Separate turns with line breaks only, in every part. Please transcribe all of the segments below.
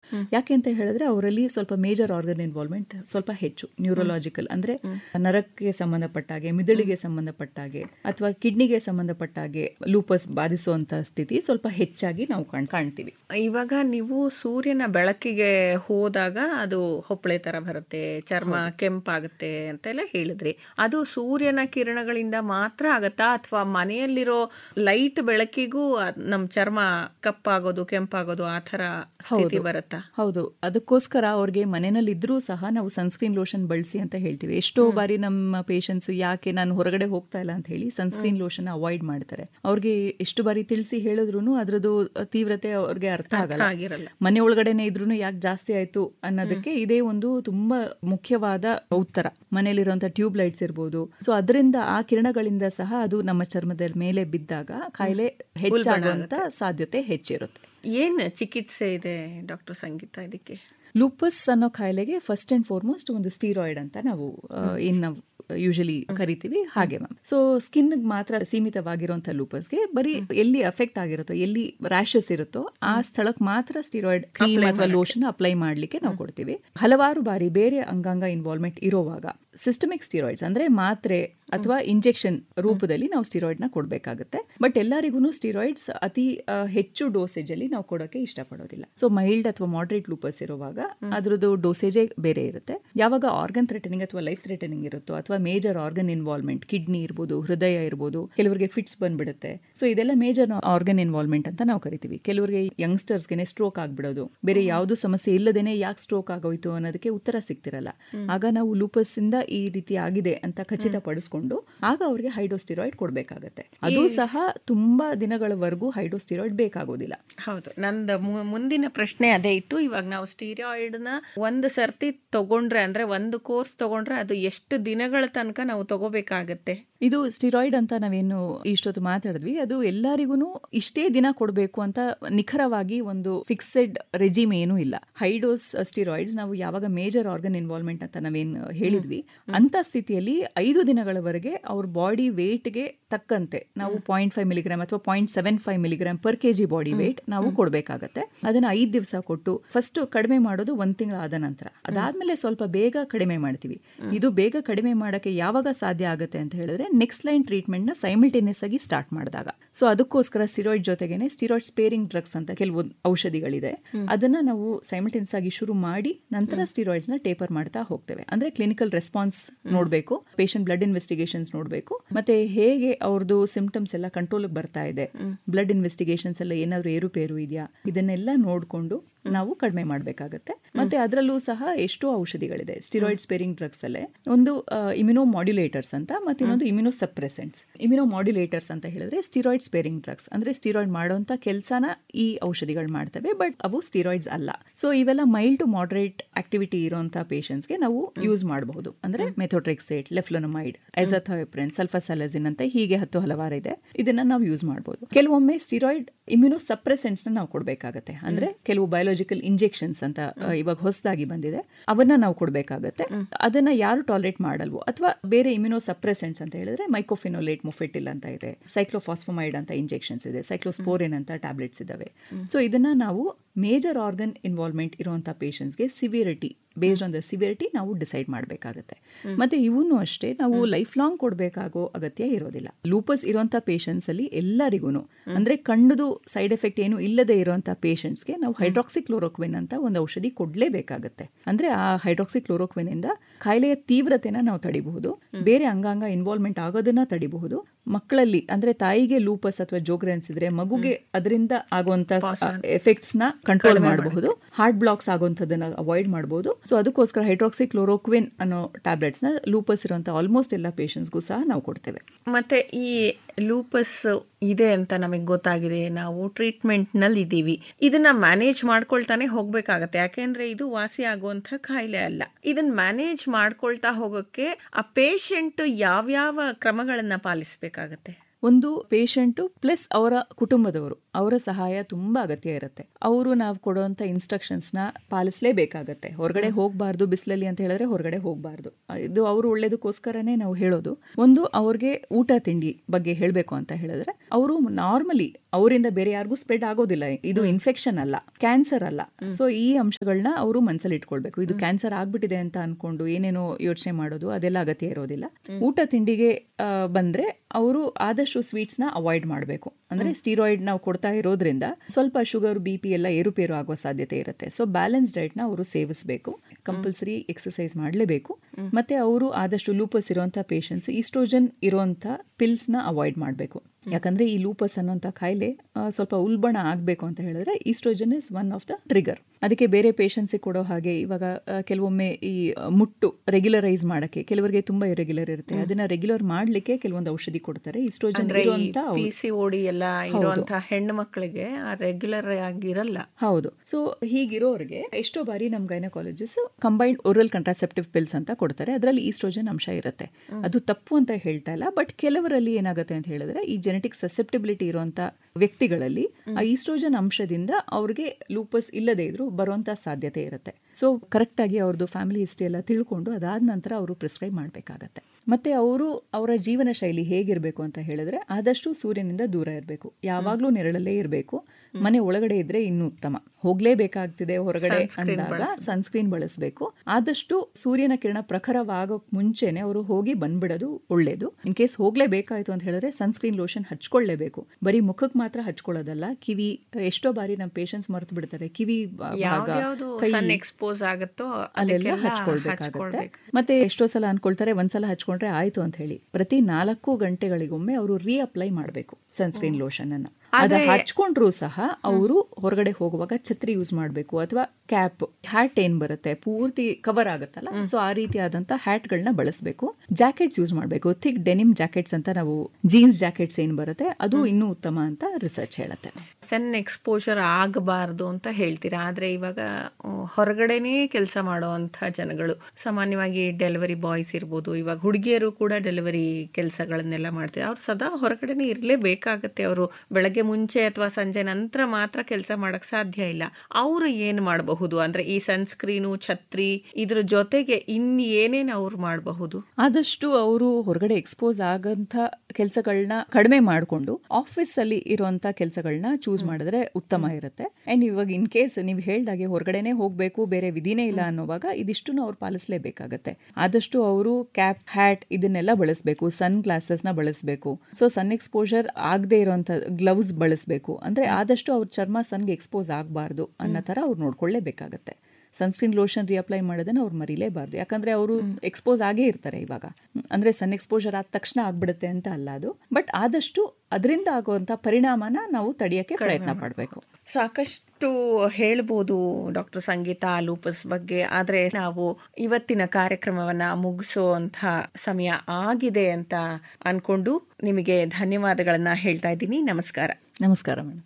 ಯಾಕೆ ಅಂತ ಹೇಳಿದ್ರೆ ಅವರಲ್ಲಿ ಸ್ವಲ್ಪ ಮೇಜರ್ ಆರ್ಗನ್ ಇನ್ವಾಲ್ವ್ಮೆಂಟ್ ಸ್ವಲ್ಪ ಹೆಚ್ಚು ನ್ಯೂರೋಲಾಜಿಕಲ್ ಅಂದ್ರೆ ನರಕ್ಕೆ ಸಂಬಂಧಪಟ್ಟಾಗೆ ಮಿದುಳಿಗೆ ಸಂಬಂಧಪಟ್ಟಾಗೆ ಅಥವಾ ಕಿಡ್ನಿಗೆ ಸಂಬಂಧಪಟ್ಟಾಗೆ ಲೂಪಸ್ ಬಾಧಿಸುವಂತ ಸ್ಥಿತಿ ಸ್ವಲ್ಪ ಹೆಚ್ಚಾಗಿ ನಾವು ಕಾಣ್- ಕಾಣ್ತೀವಿ
ಇವಾಗ ನೀವು ಸೂರ್ಯನ ಬೆಳಕಿಗೆ ಹೋದಾಗ ಅದು ಹೊಪ್ಪಳೆ ತರ ಬರುತ್ತೆ ಚರ್ಮ ಕೆಂಪಾಗುತ್ತೆ ಅಂತೆಲ್ಲ ಹೇಳಿದ್ರಿ ಅದು ಸೂರ್ಯನ ಕಿರಣಗಳಿಂದ ಮಾತ್ರ ಆಗತ್ತಾ ಅಥವಾ ಮನೆಯಲ್ಲಿರೋ ಲೈಟ್ ಬೆಳಕಿಗೂ ಅದ್- ನಮ್ ಚರ್ಮ ಕಪ್ಪಾಗೋದು ಕೆಂಪಾಗೋದು ಆ ಥರ ಸ್ಥಿತಿ ಬರುತ್ತಾ
ಹೌದು ಅದಕ್ಕೋಸ್ಕರ ಅವ್ರಿಗೆ ಮನೆಯಲ್ಲಿ ಇದ್ರೂ ಸಹ ನಾವು ಸನ್ಸ್ಕ್ರೀನ್ ಲೋಷನ್ ಬಳಸಿ ಅಂತ ಹೇಳ್ತೀವಿ ಎಷ್ಟೋ ಬಾರಿ ನಮ್ಮ ಪೇಷಂಟ್ಸ್ ಯಾಕೆ ನಾನು ಹೊರಗಡೆ ಹೋಗ್ತಾ ಇಲ್ಲ ಅಂತ ಹೇಳಿ ಸನ್ಸ್ಕ್ರೀನ್ ಲೋಷನ್ ಅವಾಯ್ಡ್ ಮಾಡ್ತಾರೆ ಅವ್ರಿಗೆ ಎಷ್ಟು ಬಾರಿ ತಿಳಿಸಿ ಹೇಳಿದ್ರು ಅದ್ರದ್ದು ತೀವ್ರತೆ ಅವ್ರಿಗೆ ಅರ್ಥ ಆಗಲ್ಲ
ಆಗಿರಲ್ಲ
ಮನೆ ಒಳಗಡೆನೆ ಇದ್ರೂ ಯಾಕೆ ಜಾಸ್ತಿ ಆಯ್ತು ಅನ್ನೋದಕ್ಕೆ ಇದೇ ಒಂದು ತುಂಬಾ ಮುಖ್ಯವಾದ ಉತ್ತರ ಮನೆಯಲ್ಲಿರುವಂತ ಟ್ಯೂಬ್ ಲೈಟ್ಸ್ ಇರ್ಬೋದು ಸೊ ಅದರಿಂದ ಆ ಕಿರಣಗಳಿಂದ ಸಹ ಅದು ನಮ್ಮ ಚರ್ಮದ ಮೇಲೆ ಬಿದ್ದಾಗ ಕಾಯಿಲೆ ಹೆಚ್ಚಾಗುವಂತ ಸಾಧ್ಯತೆ ಹೆಚ್ಚಿರುತ್ತೆ
ಏನ್ ಚಿಕಿತ್ಸೆ ಇದೆ ಡಾಕ್ಟರ್ ಸಂಗೀತ ಇದಕ್ಕೆ
ಲೂಪಸ್ ಅನ್ನೋ ಕಾಯಿಲೆಗೆ ಫಸ್ಟ್ ಅಂಡ್ ಫಾರ್ಮೋಸ್ಟ್ ಒಂದು ಸ್ಟೀರಾಯ್ಡ್ ಅಂತ ನಾವು ಏನ್ ನಾವು ಯೂಶಲಿ ಕರಿತೀವಿ ಹಾಗೆ ಮ್ಯಾಮ್ ಸೊ ಸ್ಕಿನ್ ಮಾತ್ರ ಸೀಮಿತವಾಗಿರುವಂತ ಲೂಪಸ್ಗೆ ಬರೀ ಎಲ್ಲಿ ಅಫೆಕ್ಟ್ ಆಗಿರುತ್ತೋ ಎಲ್ಲಿ ರ್ಯಾಶಸ್ ಇರುತ್ತೋ ಆ ಸ್ಥಳಕ್ಕೆ ಮಾತ್ರ ಸ್ಟೀರಾಯ್ಡ್ ಕ್ರೀಮ್ ಅಥವಾ ಲೋಷನ್ ಅಪ್ಲೈ ಮಾಡ್ಲಿಕ್ಕೆ ನಾವು ಕೊಡ್ತೀವಿ ಹಲವಾರು ಬಾರಿ ಬೇರೆ ಅಂಗಾಂಗ ಇನ್ವಾಲ್ವ್ಮೆಂಟ್ ಇರುವಾಗ ಸಿಸ್ಟಮಿಕ್ ಸ್ಟೀರಾಯ್ಡ್ಸ್ ಅಂದ್ರೆ ಮಾತ್ರೆ ಅಥವಾ ಇಂಜೆಕ್ಷನ್ ರೂಪದಲ್ಲಿ ನಾವು ಸ್ಟೀರಾಯ್ಡ್ ನ ಕೊಡಬೇಕಾಗುತ್ತೆ ಬಟ್ ಎಲ್ಲರಿಗೂ ಸ್ಟೀರಾಯ್ಡ್ಸ್ ಅತಿ ಆ, ಹೆಚ್ಚು ಡೋಸೇಜ್ ಅಲ್ಲಿ ನಾವು ಕೊಡೋಕೆ ಇಷ್ಟಪಡೋದಿಲ್ಲ ಸೊ ಮೈಲ್ಡ್ ಅಥವಾ ಮಾಡ್ರೇಟ್ ಲೂಪಸ್ ಇರುವಾಗ ಅದ್ರದ್ದು ಡೋಸೇಜೇ ಬೇರೆ ಇರುತ್ತೆ ಯಾವಾಗ ಆರ್ಗನ್ ಥ್ರೆಟನಿಂಗ್ ಅಥವಾ ಲೈಫ್ ಥ್ರೆಟನಿಂಗ್ ಇರುತ್ತೋ ಅಥವಾ ಮೇಜರ್ ಆರ್ಗನ್ ಇನ್ವಾಲ್ವ್ಮೆಂಟ್ ಕಿಡ್ನಿ ಇರ್ಬೋದು ಹೃದಯ ಇರ್ಬೋದು ಕೆಲವರಿಗೆ ಫಿಟ್ಸ್ ಬಂದ್ಬಿಡುತ್ತೆ ಸೊ ಇದೆಲ್ಲ ಮೇಜರ್ ಆರ್ಗನ್ ಇನ್ವಾಲ್ವ್ಮೆಂಟ್ ಅಂತ ನಾವು ಕರಿತೀವಿ ಕೆಲವರಿಗೆ ಯಂಗ್ಸ್ಟರ್ಸ್ಗೆ ಸ್ಟ್ರೋಕ್ ಆಗ್ಬಿಡೋದು ಬೇರೆ ಯಾವುದು ಸಮಸ್ಯೆ ಇಲ್ಲದೇನೆ ಯಾಕೆ ಸ್ಟ್ರೋಕ್ ಆಗೋಯ್ತು ಅನ್ನೋದಕ್ಕೆ ಉತ್ತರ ಸಿಗ್ತಿರಲ್ಲ ಆಗ ನಾವು ಲೂಪಸ್ ಇಂದ ಈ ರೀತಿ ಆಗಿದೆ ಅಂತ ಖಚಿತಪಡಿಸ್ಕೊಂಡು ಆಗ ಅವ್ರಿಗೆ ಹೈಡೋಸ್ಟಿರಾಯ್ಡ್ ಕೊಡಬೇಕಾಗತ್ತೆ ಅದು ಸಹ ತುಂಬಾ ದಿನಗಳವರೆಗೂ ಹೈಡೋಸ್ಟಿರಾಯ್ಡ್ ಬೇಕಾಗೋದಿಲ್ಲ
ಹೌದು ನಂದು ಮು- ಮುಂದಿನ ಪ್ರಶ್ನೆ ಅದೇ ಇತ್ತು ಇವಾಗ ನಾವು ಸ್ಟೀರಾಯ್ಡ್ ನ ಒಂದು ಸರ್ತಿ ತಗೊಂಡ್ರೆ ಅಂದ್ರೆ ಒಂದು ಕೋರ್ಸ್ ತಗೊಂಡ್ರೆ ಅದು ಎಷ್ಟು ದಿನಗಳ ತನಕ ನಾವು ತಗೋಬೇಕಾಗತ್ತೆ
ಇದು ಸ್ಟಿರಾಯ್ಡ್ ಅಂತ ನಾವೇನು ಇಷ್ಟೊತ್ತು ಮಾತಾಡಿದ್ವಿ ಅದು ಎಲ್ಲರಿಗೂ ಇಷ್ಟೇ ದಿನ ಕೊಡಬೇಕು ಅಂತ ನಿಖರವಾಗಿ ಒಂದು ಫಿಕ್ಸೆಡ್ ರೆಜಿಮ್ ಏನೂ ಇಲ್ಲ ಹೈಡೋಸ್ ಸ್ಟಿರಾಯ್ಡ್ಸ್ ನಾವು ಯಾವಾಗ ಮೇಜರ್ ಆರ್ಗನ್ ಇನ್ವಾಲ್ವ್ಮೆಂಟ್ ಅಂತ ನಾವೇನು ಹೇಳಿದ್ವಿ ಅಂತ ಸ್ಥಿತಿಯಲ್ಲಿ ಐದು ದಿನಗಳವರೆಗೆ ಅವ್ರ ಬಾಡಿ ಗೆ ತಕ್ಕಂತೆ ನಾವು ಪಾಯಿಂಟ್ ಫೈವ್ ಮಿಲಿಗ್ರಾಮ್ ಅಥವಾ point seven five milligram per K G body weight ನಾವು ಕೊಡಬೇಕಾಗತ್ತೆ ಅದನ್ನ ಐದು ದಿವಸ ಕೊಟ್ಟು ಫಸ್ಟ್ ಕಡಿಮೆ ಮಾಡೋದು ಒಂದ್ ತಿಂಗಳಾದ ನಂತರ ಅದಾದ್ಮೇಲೆ ಸ್ವಲ್ಪ ಬೇಗ ಕಡಿಮೆ ಮಾಡ್ತೀವಿ ಇದು ಬೇಗ ಕಡಿಮೆ ಮಾಡಕ್ಕೆ ಯಾವಾಗ ಸಾಧ್ಯ ಆಗುತ್ತೆ ಅಂತ ಹೇಳಿದ್ರೆ ನೆಕ್ಸ್ಟ್ ಲೈನ್ ಟ್ರೀಟ್ಮೆಂಟ್ ನ ಸೈಮಿಲ್ಟೇನಿಯಸ್ ಆಗಿ ಸ್ಟಾರ್ಟ್ ಮಾಡಿದಾಗ ಸೊ ಅದಕ್ಕೋಸ್ಕರ ಸ್ಟಿರಾಯ್ಡ್ ಜೊತೆಗೇನೆ ಸ್ಟಿರಾಯ್ಡ್ ಸ್ಪೇರಿಂಗ್ ಡ್ರಗ್ಸ್ ಅಂತ ಕೆಲವು ಔಷಧಿಗಳಿದೆ ಅದನ್ನ ನಾವು ಸೈಮಿಲ್ಟೇನಿಯಸ್ ಆಗಿ ಶುರು ಮಾಡಿ ನಂತರ ಸ್ಟಿರಾಯ್ಡ್ಸ್ ನ ಟೇಪರ್ ಮಾಡ್ತಾ ಹೋಗ್ತೇವೆ ಅಂದ್ರೆ ಕ್ಲಿನಿಕಲ್ ರೆಸ್ಪಾನ್ಸ್ ನೋಡಬೇಕು ಪೇಷಂಟ್ ಬ್ಲಡ್ ಇನ್ವೆಸ್ಟಿಗೇಷನ್ಸ್ ನೋಡಬೇಕು ಮತ್ತೆ ಹೇಗೆ ಅವ್ರದ್ದು ಸಿಂಪ್ಟಮ್ಸ್ ಎಲ್ಲ ಕಂಟ್ರೋಲ್ ಬರ್ತಾ ಇದೆ ಬ್ಲಡ್ ಇನ್ವೆಸ್ಟಿಗೇಷನ್ಸ್ ಎಲ್ಲ ಏನಾದ್ರು ಏರುಪೇರು ಇದೆಯಾ ಇದನ್ನೆಲ್ಲ ನೋಡಿಕೊಂಡು ನಾವು ಕಡಿಮೆ ಮಾಡಬೇಕಾಗತ್ತೆ ಮತ್ತೆ ಅದರಲ್ಲೂ ಸಹ ಎಷ್ಟೋ ಔಷಧಿಗಳಿದೆ ಸ್ಟಿರಾಯ್ಡ್ ಸ್ಪೇರಿಂಗ್ ಡ್ರಗ್ಸ್ ಅಲ್ಲೇ ಒಂದು ಇಮ್ಯುನೋ ಮಾಡ್ಯುಲೇಟರ್ಸ್ ಅಂತ ಮತ್ತೆ ಇನ್ನೊಂದು ಇಮ್ಯುನೋ ಸಪ್ರೆಸೆಂಟ್ಸ್ ಇಮ್ಯುನೋ ಮಾಡ್ಯುಲೇಟರ್ಸ್ ಅಂತ ಹೇಳಿದ್ರೆ ಸ್ಟಿರಾಯ್ಡ್ ಸ್ಪೇರಿಂಗ್ ಡ್ರಗ್ಸ್ ಅಂದ್ರೆ ಸ್ಟಿರಾಯ್ಡ್ ಮಾಡುವಂತ ಕೆಲಸನ ಈ ಔಷಧಿಗಳು ಮಾಡ್ತವೆ ಬಟ್ ಅವು ಸ್ಟಿರಾಯ್ಡ್ಸ್ ಅಲ್ಲ ಸೊ ಇವೆಲ್ಲ ಮೈಲ್ಡ್ ಟು ಮಾಡ್ರೇಟ್ ಆಕ್ಟಿವಿಟಿ ಇರುವಂತ ಗೆ ನಾವು ಯೂಸ್ ಮಾಡಬಹುದು ಅಂದ್ರೆ ಮೆಥೋಟ್ರಿಕ್ಸೇಟ್ ಲೆಫ್ಲೋನಮೈಡ್ ಎಸಥಾಯಿಪ್ರಿನ್ ಸಲ್ಫಾಸಲಜಿನ್ ಅಂತ ಹೀಗೆ ಹತ್ತು ಹಲವಾರು ಇದೆ ಇದನ್ನ ನಾವು ಯೂಸ್ ಮಾಡಬಹುದು ಕೆಲವೊಮ್ಮೆ ಸ್ಟಿರಾಯ್ಡ್ ಇಮ್ಯುನೋ ಸಪ್ರೆಸೆಂಟ್ಸ್ ನಾವು ಕೊಡಬೇಕಾಗತ್ತೆ ಅಂದ್ರೆ ಕೆಲವು ಬಯೋಲಾಜಿಕಲ್ ಇಂಜೆಕ್ಷನ್ಸ್ ಅಂತ ಆ, ಇವಾಗ ಹೊಸದಾಗಿ ಬಂದಿದೆ ಅವನ್ನ ನಾವು ಕೊಡಬೇಕಾಗತ್ತೆ ಅದನ್ನ ಯಾರು ಟಾಲರೇಟ್ ಮಾಡಲ್ವೋ ಅಥವಾ ಬೇರೆ ಇಮ್ಯುನೋ ಸಪ್ರೆಸೆಂಟ್ಸ್ ಅಂತ ಹೇಳಿದ್ರೆ ಮೈಕೋಫಿನೋಲೇಟ್ ಮುಫೆಟಿಲ್ ಅಂತ ಇದೆ ಸೈಕ್ಲೋಫಾಸ್ಫಮೈಡ್ ಅಂತ ಇಂಜೆಕ್ಷನ್ಸ್ ಇದೆ ಸೈಕ್ಲೋಸ್ಪೋರಿನ್ ಅಂತ ಟ್ಯಾಬ್ಲೆಟ್ಸ್ ಇದಾವೆ ಸೊ ಇದನ್ನ ನಾವು ಮೇಜರ್ ಆರ್ಗನ್ ಇನ್ವಾಲ್ವ್ಮೆಂಟ್ ಇರುವಂತಹ ಗೆ severity based on the severity ನಾವು ಡಿಸೈಡ್ ಮಾಡಬೇಕಾಗುತ್ತೆ ಮತ್ತೆ ಇವನು ಅಷ್ಟೇ ನಾವು ಲೈಫ್ ಲಾಂಗ್ ಕೊಡಬೇಕಾಗೋ ಅಗತ್ಯ ಇರೋದಿಲ್ಲ ಲೂಪಸ್ ಇರುವಂತ ಪೇಷಂಟ್ಸ್ ಅಲ್ಲಿ ಎಲ್ಲರಿಗೂ ಅಂದ್ರೆ ಕಣ್ಣದು ಸೈಡ್ ಎಫೆಕ್ಟ್ ಏನು ಇಲ್ಲದೆ ಇರುವಂತ ಗೆ ನಾವು ಹೈಡ್ರಾಕ್ಸಿಕ್ಲೋರೋಕ್ವಿನ್ ಅಂತ ಒಂದು ಔಷಧಿ ಕೊಡ್ಲೇಬೇಕಾಗತ್ತೆ ಅಂದ್ರೆ ಆ ಹೈಡ್ರಾಕ್ಸಿಕ್ಲೋರೋಕ್ವಿನ್ ಇಂದ ಕಾಯಿಲೆಯ ತೀವ್ರತೆನ ನಾವು ತಡಿಬಹುದು ಬೇರೆ ಅಂಗಾಂಗ ಇನ್ವಾಲ್ವ್ಮೆಂಟ್ ಆಗೋದನ್ನ ತಡಿಬಹುದು ಮಕ್ಕಳಲ್ಲಿ ಅಂದ್ರೆ ತಾಯಿಗೆ ಲೂಪಸ್ ಅಥವಾ ಜೋಗ್ರೆನ್ಸ್ ಇದ್ರೆ ಮಗುಗೆ ಅದರಿಂದ ಆಗುವಂತ ಎಫೆಕ್ಟ್ಸ್ ನ ಕಂಟ್ರೋಲ್ ಮಾಡಬಹುದು ಹಾರ್ಟ್ ಬ್ಲಾಕ್ಸ್ ಆಗುವಂತದನ್ನ ಅವಾಯ್ಡ್ ಮಾಡಬಹುದು ಸೊ ಅದಕ್ಕೋಸ್ಕರ ಹೈಡ್ರಾಕ್ಸಿಕ್ಲೋರೋಕ್ವಿನ್ ಅನ್ನೋ ಟ್ಯಾಬ್ಲೆಟ್ಸ್ ನ ಲೂಪಸ್ ಇರುವಂತ ಆಲ್ಮೋಸ್ಟ್ ಎಲ್ಲ ಪೇಷಂಟ್ಸ್ಗೂ ಸಹ ನಾವು ಕೊಡ್ತೇವೆ
ಮತ್ತೆ ಈ ಲೂಪಸ್ ಇದೆ ಅಂತ ನಮಗೆ ಗೊತ್ತಾಗಿದೆ ನಾವು ಟ್ರೀಟ್ಮೆಂಟ್ ನಲ್ಲಿ ಇದ್ದೀವಿ ಇದನ್ನ ಮ್ಯಾನೇಜ್ ಮಾಡ್ಕೊಳ್ತಾನೆ ಹೋಗ್ಬೇಕಾಗತ್ತೆ ಯಾಕೆಂದ್ರೆ ಇದು ವಾಸಿ ಆಗುವಂತ ಕಾಯಿಲೆ ಅಲ್ಲ ಇದನ್ನ ಮ್ಯಾನೇಜ್ ಮಾಡ್ಕೊಳ್ತಾ ಹೋಗೋಕೆ ಆ ಪೇಷಂಟ್ ಯಾವ್ಯಾವ ಕ್ರಮಗಳನ್ನ ಪಾಲಿಸಬೇಕಾಗತ್ತೆ
ಒಂದು ಪೇಷಂಟು ಪ್ಲಸ್ ಅವರ ಕುಟುಂಬದವರು ಅವರ ಸಹಾಯ ತುಂಬಾ ಅಗತ್ಯ ಇರುತ್ತೆ ಅವರು ನಾವು ಕೊಡುವಂತ ಇನ್ಸ್ಟ್ರಕ್ಷನ್ಸ್ ನ ಪಾಲಿಸಲೇಬೇಕಾಗತ್ತೆ ಹೊರಗಡೆ ಹೋಗಬಾರ್ದು ಬಿಸಿಲಲ್ಲಿ ಅಂತ ಹೇಳಿದ್ರೆ ಹೊರಗಡೆ ಹೋಗಬಾರ್ದು ಇದು ಅವರು ಒಳ್ಳೇದಕ್ಕೋಸ್ಕರನೇ ನಾವು ಹೇಳೋದು ಒಂದು ಅವ್ರಿಗೆ ಊಟ ತಿಂಡಿ ಬಗ್ಗೆ ಹೇಳಬೇಕು ಅಂತ ಹೇಳಿದ್ರೆ ಅವರು ನಾರ್ಮಲಿ ಅವರಿಂದ ಬೇರೆ ಯಾರಿಗೂ ಸ್ಪ್ರೆಡ್ ಆಗೋದಿಲ್ಲ ಇದು ಇನ್ಫೆಕ್ಷನ್ ಅಲ್ಲ ಕ್ಯಾನ್ಸರ್ ಅಲ್ಲ ಸೊ ಈ ಅಂಶಗಳನ್ನ ಅವರು ಮನಸ್ಸಲ್ಲಿ ಇಟ್ಕೊಳ್ಬೇಕು ಇದು ಕ್ಯಾನ್ಸರ್ ಆಗ್ಬಿಟ್ಟಿದೆ ಅಂತ ಅನ್ಕೊಂಡು ಏನೇನೋ ಯೋಚನೆ ಮಾಡೋದು ಅದೆಲ್ಲ ಅಗತ್ಯ ಇರೋದಿಲ್ಲ ಊಟ ತಿಂಡಿಗೆ ಆ, ಬಂದ್ರೆ ಅವರು ಆದಷ್ಟು ಸ್ವೀಟ್ಸ್ ನ ಅವಾಯ್ಡ್ ಮಾಡಬೇಕು ಅಂದ್ರೆ ಸ್ಟೀರಾಯ್ಡ್ ನಾವು ಕೊಡ್ತಾ ಇರೋದ್ರಿಂದ ಸ್ವಲ್ಪ ಶುಗರ್ ಬಿ ಪಿ ಎಲ್ಲ ಏರುಪೇರು ಆಗುವ ಸಾಧ್ಯತೆ ಇರುತ್ತೆ ಸೊ ಬ್ಯಾಲೆನ್ಸ್ ಡೈಟ್ ನ ಅವರು ಸೇವಿಸಬೇಕು ಕಂಪಲ್ಸರಿ ಎಕ್ಸಸೈಸ್ ಮಾಡಲೇಬೇಕು ಮತ್ತೆ ಅವರು ಆದಷ್ಟು ಲೂಪಸ್ ಇರುವಂತ ಪೇಷಂಟ್ಸ್ ಈಸ್ಟ್ರೋಜನ್ ಇರುವಂತ ಪಿಲ್ಸ್ ನ ಅವಾಯ್ಡ್ ಮಾಡಬೇಕು ಯಾಕಂದ್ರೆ ಈ ಲೂಪಸ್ ಅನ್ನೋಂಥ ಕಾಯಿಲೆ ಆ, ಸ್ವಲ್ಪ ಉಲ್ಬಣ ಆಗಬೇಕು ಅಂತ ಹೇಳಿದ್ರೆ oestrogen is one of the trigger ಅದಕ್ಕೆ ಬೇರೆ ಪೇಷಂಟ್ಸ್ ಕೊಡೋ ಹಾಗೆ ಇವಾಗ ಆ, ಕೆಲವೊಮ್ಮೆ ಈ ಆ, ಮುಟ್ಟು ರೆಗ್ಯುಲರೈಸ್ ಮಾಡಕ್ಕೆ ಕೆಲವರಿಗೆ ತುಂಬಾ ಇರೆಗ್ಯುಲರ್ ಇರುತ್ತೆ ಅದನ್ನ ರೆಗ್ಯುಲರ್ ಮಾಡ್ಲಿಕ್ಕೆ ಕೆಲವೊಂದು ಔಷಧಿ ಕೊಡ್ತಾರೆ ಈಸ್ಟ್ರೋಜನ್
ಅಂದ್ರೆ ಈ
ಇರುವಂತ
ಪಿ ಸಿ ಓಡಿ ಎಲ್ಲ ಇರುವಂತಹ ಹೆಣ್ಣು ಮಕ್ಕಳಿಗೆ ರೆಗ್ಯುಲರ್ ಆಗಿರಲ್ಲ
ಹೌದು ಸೊ ಹೀಗಿರೋರಿಗೆ ಎಷ್ಟೋ ಬಾರಿ ನಮ್ gynaecologist combined oral contraceptive pills ಅಂತ ಕೊಡ್ತಾರೆ ಅದರಲ್ಲಿ ಈಸ್ಟ್ರೋಜನ್ ಅಂಶ ಇರುತ್ತೆ ಅದು ತಪ್ಪು ಅಂತ ಹೇಳ್ತಾ ಇಲ್ಲ ಬಟ್ ಕೆಲವರಲ್ಲಿ ಏನಾಗುತ್ತೆ ಅಂತ ಹೇಳಿದ್ರೆ ಈ ಜೆನೆಟಿಕ್ ಸಸೆಪ್ಟಿಬಿಲಿಟಿ ಇರುವಂತ ವ್ಯಕ್ತಿಗಳಲ್ಲಿ ಆ ಈಸ್ಟ್ರೋಜನ್ ಅಂಶದಿಂದ ಅವ್ರಿಗೆ ಲೂಪಸ್ ಇಲ್ಲದೆ ಇದ್ರು ಬರುವಂತ ಸಾಧ್ಯತೆ ಇರುತ್ತೆ ಸೊ ಕರೆಕ್ಟ್ ಆಗಿ ಅವ್ರದ್ದು ಫ್ಯಾಮಿಲಿ ಹಿಸ್ಟ್ರಿ ಎಲ್ಲ ತಿಳ್ಕೊಂಡು ಅದಾದ ನಂತರ ಅವರು ಪ್ರಿಸ್ಕ್ರೈಬ್ ಮಾಡಬೇಕಾಗತ್ತೆ ಮತ್ತೆ ಅವರು ಅವರ ಜೀವನ ಶೈಲಿ ಹೇಗಿರಬೇಕು ಅಂತ ಹೇಳಿದ್ರೆ ಆದಷ್ಟು ಸೂರ್ಯನಿಂದ ದೂರ ಇರಬೇಕು ಯಾವಾಗ್ಲೂ ನೆರಳಲ್ಲೇ ಇರಬೇಕು ಮನೆ ಒಳಗಡೆ ಇದ್ರೆ ಇನ್ನೂ ಉತ್ತಮ ಹೋಗ್ಲೇಬೇಕಾಗ್ತಿದೆ ಹೊರಗಡೆ ಅಂದಾಗ ಸನ್ಸ್ಕ್ರೀನ್ ಬಳಸಬೇಕು ಆದಷ್ಟು ಸೂರ್ಯನ ಕಿರಣ ಪ್ರಖರವಾಗೋಕ್ ಮುಂಚೆನೆ ಅವರು ಹೋಗಿ ಬಂದ್ಬಿಡೋದು ಒಳ್ಳೇದು ಇನ್ ಕೇಸ್ ಹೋಗ್ಲೇಬೇಕಾಯ್ತು ಅಂತ ಹೇಳಿದ್ರೆ ಸನ್ಸ್ಕ್ರೀನ್ ಲೋಷನ್ ಹಚ್ಕೊಳ್ಳೇಬೇಕು ಬರೀ ಮುಖಕ್ಕೆ ಮಾತ್ರ ಹಚ್ಕೊಳ್ಳೋದಲ್ಲ ಕಿವಿ ಎಷ್ಟೋ ಬಾರಿ ನಮ್ಮ ಪೇಷಂಟ್ಸ್ ಮರ್ತು ಬಿಡ್ತಾರೆ ಕಿವಿ ಬಾ- ಭಾಗ
ಯಾವ್ದ್ಯಾವ್ದು
ಕೈ
ಸನ್ ಎಕ್ಸ್ಪೋಸ್ ಆಗುತ್ತೋ
ಅಲ್ಲೆಲ್ಲ
ಅದಕ್ಕೆಲ್ಲ
ಹಚ್ಕೊಳ್ಬೇಕಾಗತ್ತೆ
ಹಚ್ಕೊಳ್ಬೇಕು
ಮತ್ತೆ ಎಷ್ಟೋ ಸಲ ಅನ್ಕೊಳ್ತಾರೆ ಒಂದ್ಸಲ ಹಚ್ಕೊಂಡ್ರೆ ಆಯ್ತು ಅಂತ ಹೇಳಿ ಪ್ರತಿ ನಾಲ್ಕು ಗಂಟೆಗಳಿಗೊಮ್ಮೆ ಅವರು ರೀಅಪ್ಲೈ ಮಾಡಬೇಕು ಸನ್ಸ್ಕ್ರೀನ್ ಲೋಷನ್ ಅನ್ನ ಅದ ಹಚ್ಕೊಂಡ್ರು ಸಹ ಅವರು ಹೊರಗಡೆ ಹೋಗುವಾಗ ಛತ್ರಿ ಯೂಸ್ ಮಾಡಬೇಕು ಅಥವಾ ಕ್ಯಾಪ್ ಹ್ಯಾಟ್ ಏನ್ ಬರುತ್ತೆ ಪೂರ್ತಿ ಕವರ್ ಆಗುತ್ತಲ್ಲ ಸೊ ಆ ರೀತಿಯಾದಂತ ಹ್ಯಾಟ್ ಗಳನ್ನ ಬಳಸಬೇಕು ಜಾಕೆಟ್ಸ್ ಯೂಸ್ ಮಾಡಬೇಕು ಥಿಕ್ ಡೆನಿಮ್ ಜಾಕೆಟ್ಸ್ ಅಂತ ನಾವು ಜೀನ್ಸ್ ಜಾಕೆಟ್ಸ್ ಏನ್ ಬರುತ್ತೆ ಅದು ಇನ್ನೂ ಉತ್ತಮ ಅಂತ ರಿಸರ್ಚ್ ಹೇಳುತ್ತೆ
ಸನ್ ಎಕ್ಸ್ಪೋಜರ್ ಆಗಬಾರ್ದು ಅಂತ ಹೇಳ್ತೀರಾ ಆದ್ರೆ ಇವಾಗ ಆ, ಹೊರಗಡೆನೇ ಕೆಲಸ ಮಾಡುವಂತ ಜನಗಳು ಸಾಮಾನ್ಯವಾಗಿ ಡೆಲಿವರಿ ಬಾಯ್ಸ್ ಇರ್ಬೋದು ಇವಾಗ ಹುಡುಗಿಯರು ಕೂಡ ಡೆಲಿವರಿ ಕೆಲಸಗಳನ್ನೆಲ್ಲ ಮಾಡ್ತಾರೆ ಅವ್ರು ಸದಾ ಹೊರಗಡೆನೇ ಇರಲೇಬೇಕಾಗತ್ತೆ ಅವರು ಬೆಳಗ್ಗೆ ಮುಂಚೆ ಅಥವಾ ಸಂಜೆ ನಂತರ ಮಾತ್ರ ಕೆಲಸ ಮಾಡಕ್ ಸಾಧ್ಯ ಇಲ್ಲ ಅವರು ಏನ್ ಮಾಡಬಹುದು ಅಂದ್ರೆ ಈ ಸನ್ಸ್ಕ್ರೀನು ಛತ್ರಿ ಇದ್ರ ಜೊತೆಗೆ ಇನ್ ಏನೇನ್ ಅವ್ರು ಮಾಡಬಹುದು
ಆದಷ್ಟು ಅವರು ಹೊರಗಡೆ ಎಕ್ಸ್ಪೋಸ್ ಆಗಂತ ಕೆಲಸಗಳನ್ನ ಕಡಿಮೆ ಮಾಡಿಕೊಂಡು ಆಫೀಸ್ ಅಲ್ಲಿ ಇರುವಂತ ಕೆಲಸಗಳನ್ನ ಚೂಸ್ ಮಾಡಿದ್ರೆ ಉತ್ತಮ ಇರುತ್ತೆ ಅಂಡ್ ಇವಾಗ ಇನ್ ಕೇಸ್ ನೀವು ಹೇಳ್ದಾಗೆ ಹೊರಗಡೆನೆ ಹೋಗ್ಬೇಕು ಬೇರೆ ವಿಧಿನೇ ಇಲ್ಲ ಅನ್ನೋವಾಗ ಇದಿಷ್ಟು ಅವ್ರು ಪಾಲಿಸಲೇಬೇಕಾಗತ್ತೆ ಆದಷ್ಟು ಅವರು ಕ್ಯಾಪ್ ಹ್ಯಾಟ್ ಇದನ್ನೆಲ್ಲ ಬಳಸಬೇಕು ಸನ್ ಗ್ಲಾಸಸ್ ನ ಬಳಸಬೇಕು ಸೊ ಸನ್ ಎಕ್ಸ್ಪೋಜರ್ ಆಗದೆ ಇರುವಂತ ಗ್ಲೌಸ್ ಬಳಸಬೇಕು ಅಂದ್ರೆ ಆದಷ್ಟು ಅವ್ರ ಚರ್ಮ ಸನ್ಗೆ ಎಕ್ಸ್ಪೋಸ್ ಆಗಬಾರ್ದು ಅನ್ನೋ ತರ ಅವ್ರು ನೋಡ್ಕೊಳ್ಳೇಬೇಕಾಗತ್ತೆ ಸನ್ಸ್ಕ್ರೀನ್ ಲೋಷನ್ ರಿಅಪ್ಲೈ ಮಾಡೋದನ್ನ ಅವ್ರು ಮರಿಲೇಬಾರ್ದು ಯಾಕಂದ್ರೆ ಅವರು ಎಕ್ಸ್ಪೋಸ್ ಆಗೇ ಇರ್ತಾರೆ ಇವಾಗ ಹ್ಮ್, ಅಂದ್ರೆ ಸನ್ ಎಕ್ಸ್ಪೋಜರ್ ಆದ ತಕ್ಷಣ ಆಗ್ಬಿಡುತ್ತೆ ಅಂತ ಅಲ್ಲ ಅದು ಬಟ್ ಆದಷ್ಟು ಅದರಿಂದ ಆಗುವಂತ ಪರಿಣಾಮನ ನಾವು ತಡೆಯಕ್ಕೆ ಪ್ರಯತ್ನ ಪಡಬೇಕು
ಸಾಕಷ್ಟು ಹೇಳ್ಬೋದು ಡಾಕ್ಟರ್ ಸಂಗೀತಾ ಲೂಪಸ್ ಬಗ್ಗೆ ಆದರೆ ನಾವು ಇವತ್ತಿನ ಕಾರ್ಯಕ್ರಮವನ್ನ ಮುಗಿಸೋಂಥ ಸಮಯ ಆಗಿದೆ ಅಂತ ಅನ್ಕೊಂಡು ನಿಮಗೆ ಧನ್ಯವಾದಗಳನ್ನ ಹೇಳ್ತಾ ಇದ್ದೀನಿ ನಮಸ್ಕಾರ
ನಮಸ್ಕಾರ ಮೇಡಮ್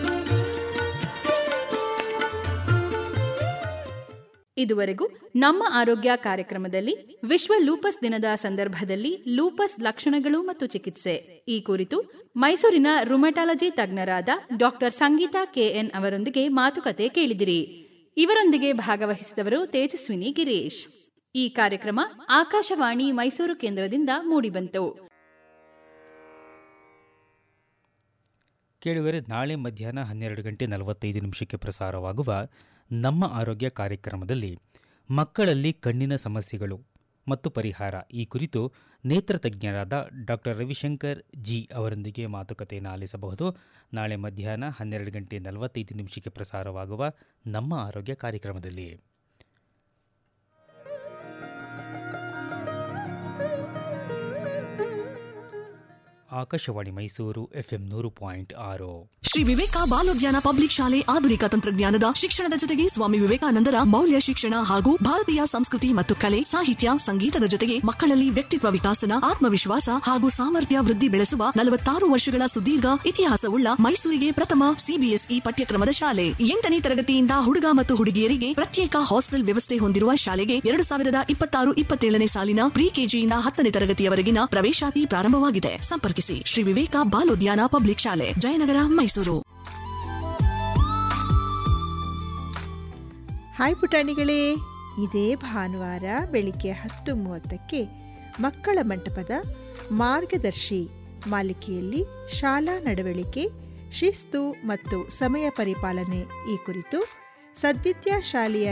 ಇದುವರೆಗೂ ನಮ್ಮ ಆರೋಗ್ಯ ಕಾರ್ಯಕ್ರಮದಲ್ಲಿ ವಿಶ್ವ ಲೂಪಸ್ ದಿನದ ಸಂದರ್ಭದಲ್ಲಿ ಲೂಪಸ್ ಲಕ್ಷಣಗಳು ಮತ್ತು ಚಿಕಿತ್ಸೆ ಈ ಕುರಿತು ಮೈಸೂರಿನ ರುಮಟಾಲಜಿ ತಜ್ಞರಾದ ಡಾಕ್ಟರ್ ಸಂಗೀತಾ ಕೆಎನ್ ಅವರೊಂದಿಗೆ ಮಾತುಕತೆ ಕೇಳಿದಿರಿ ಇವರೊಂದಿಗೆ ಭಾಗವಹಿಸಿದವರು ತೇಜಸ್ವಿನಿ ಗಿರೀಶ್ ಈ ಕಾರ್ಯಕ್ರಮ ಆಕಾಶವಾಣಿ ಮೈಸೂರು ಕೇಂದ್ರದಿಂದ ಮೂಡಿಬಂತು
ಕೇಳುವರೆ ನಾಳೆ ಮಧ್ಯಾಹ್ನ ಹನ್ನೆರಡು ಗಂಟೆ ನಲವತ್ತೈದು ನಿಮಿಷಕ್ಕೆ ಪ್ರಸಾರವಾಗುವ ನಮ್ಮ ಆರೋಗ್ಯ ಕಾರ್ಯಕ್ರಮದಲ್ಲಿ ಮಕ್ಕಳಲ್ಲಿ ಕಣ್ಣಿನ ಸಮಸ್ಯೆಗಳು ಮತ್ತು ಪರಿಹಾರ ಈ ಕುರಿತು ನೇತ್ರ ತಜ್ಞರಾದ ಡಾಕ್ಟರ್ ರವಿಶಂಕರ್ ಜಿ ಅವರೊಂದಿಗೆ ಮಾತುಕತೆಯನ್ನು ಆಲಿಸಬಹುದು ನಾಳೆ ಮಧ್ಯಾಹ್ನ ಹನ್ನೆರಡು ಗಂಟೆ ನಲವತ್ತೈದು ನಿಮಿಷಕ್ಕೆ ಪ್ರಸಾರವಾಗುವ ನಮ್ಮ ಆರೋಗ್ಯ ಕಾರ್ಯಕ್ರಮದಲ್ಲಿ ಆಕಾಶವಾಣಿ ಮೈಸೂರು ಎಫ್ಎಂ ನೂರು ಪಾಯಿಂಟ್ ಆರು
ಶ್ರೀ ವಿವೇಕ ಬಾಲೋದ್ಯಾನ ಪಬ್ಲಿಕ್ ಶಾಲೆ ಆಧುನಿಕ ತಂತ್ರಜ್ಞಾನದ ಶಿಕ್ಷಣದ ಜೊತೆಗೆ ಸ್ವಾಮಿ ವಿವೇಕಾನಂದರ ಮೌಲ್ಯ ಶಿಕ್ಷಣ ಹಾಗೂ ಭಾರತೀಯ ಸಂಸ್ಕೃತಿ ಮತ್ತು ಕಲೆ ಸಾಹಿತ್ಯ ಸಂಗೀತದ ಜೊತೆಗೆ ಮಕ್ಕಳಲ್ಲಿ ವ್ಯಕ್ತಿತ್ವ ವಿಕಾಸನ ಆತ್ಮವಿಶ್ವಾಸ ಹಾಗೂ ಸಾಮರ್ಥ್ಯ ವೃದ್ಧಿ ಬೆಳೆಸುವ ನಲವತ್ತಾರು ವರ್ಷಗಳ ಸುದೀರ್ಘ ಇತಿಹಾಸವುಳ್ಳ ಮೈಸೂರಿಗೆ ಪ್ರಥಮ ಸಿಬಿಎಸ್ಇ ಪಠ್ಯಕ್ರಮದ ಶಾಲೆ ಎಂಟನೇ ತರಗತಿಯಿಂದ ಹುಡುಗ ಮತ್ತು ಹುಡುಗಿಯರಿಗೆ ಪ್ರತ್ಯೇಕ ಹಾಸ್ಟೆಲ್ ವ್ಯವಸ್ಥೆ ಹೊಂದಿರುವ ಶಾಲೆಗೆ ಎರಡು ಸಾವಿರದ ಇಪ್ಪತ್ತಾರು ಇಪ್ಪತ್ತೇಳನೇ ಸಾಲಿನ ಪ್ರಿ ಕೆಜಿಯಿಂದ ಹತ್ತನೇ ತರಗತಿಯವರೆಗಿನ ಪ್ರವೇಶಾತಿ ಪ್ರಾರಂಭವಾಗಿದೆ ಸಂಪರ್ಕಿಸಿ ಶ್ರೀ ವಿವೇಕ ಬಾಲೋದ್ಯಾನ ಪಬ್ಲಿಕ್ ಶಾಲೆ ಜಯನಗರ ಮೈಸೂರು
ಹಾಯ್ ಪುಟಾಣಿಗಳೇ ಇದೇ ಭಾನುವಾರ ಬೆಳಿಗ್ಗೆ ಹತ್ತು ಮೂವತ್ತಕ್ಕೆ ಮಕ್ಕಳ ಮಂಟಪದ ಮಾರ್ಗದರ್ಶಿ ಮಾಲಿಕೆಯಲ್ಲಿ ಶಾಲಾ ನಡವಳಿಕೆ ಶಿಸ್ತು ಮತ್ತು ಸಮಯ ಪರಿಪಾಲನೆ ಈ ಕುರಿತು ಸದ್ವಿದ್ಯಾ ಶಾಲೆಯ